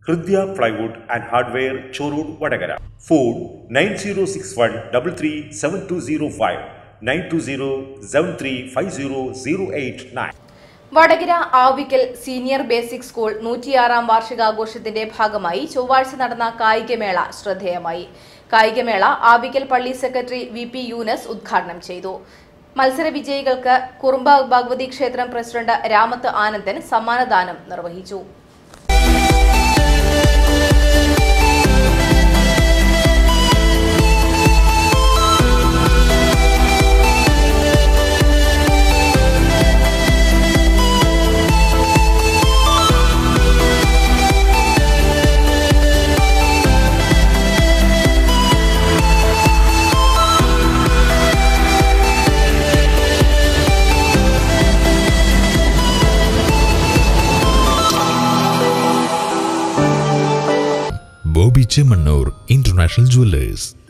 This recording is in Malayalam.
Hridya plywood and hardware Chorur Vadakara phone nine zero six one double three seven two zero five nine two zero seven three five zero zero eight nine Vadakara Avikkal senior basic school നൂറ്റിയാറാം വാർഷികാഘോഷത്തിന്റെ ഭാഗമായി ചൊവ്വാഴ്ച നടന്ന കായികമേള ശ്രദ്ധേയമായി കായികമേള ആവിക്കൽ പള്ളി സെക്രട്ടറി വി പി യൂനസ് ഉദ്ഘാടനം ചെയ്തു മത്സര വിജയികൾക്ക് കുറുമ്പ ഭഗവതി ക്ഷേത്രം പ്രസിഡന്റ് രാമത്ത് ആനന്ദൻ സമ്മാനദാനം നിർവഹിച്ചു ബോബി ചെമ്മണ്ണൂർ ഇന്റർനാഷണൽ ജുവല്ലേഴ്സ്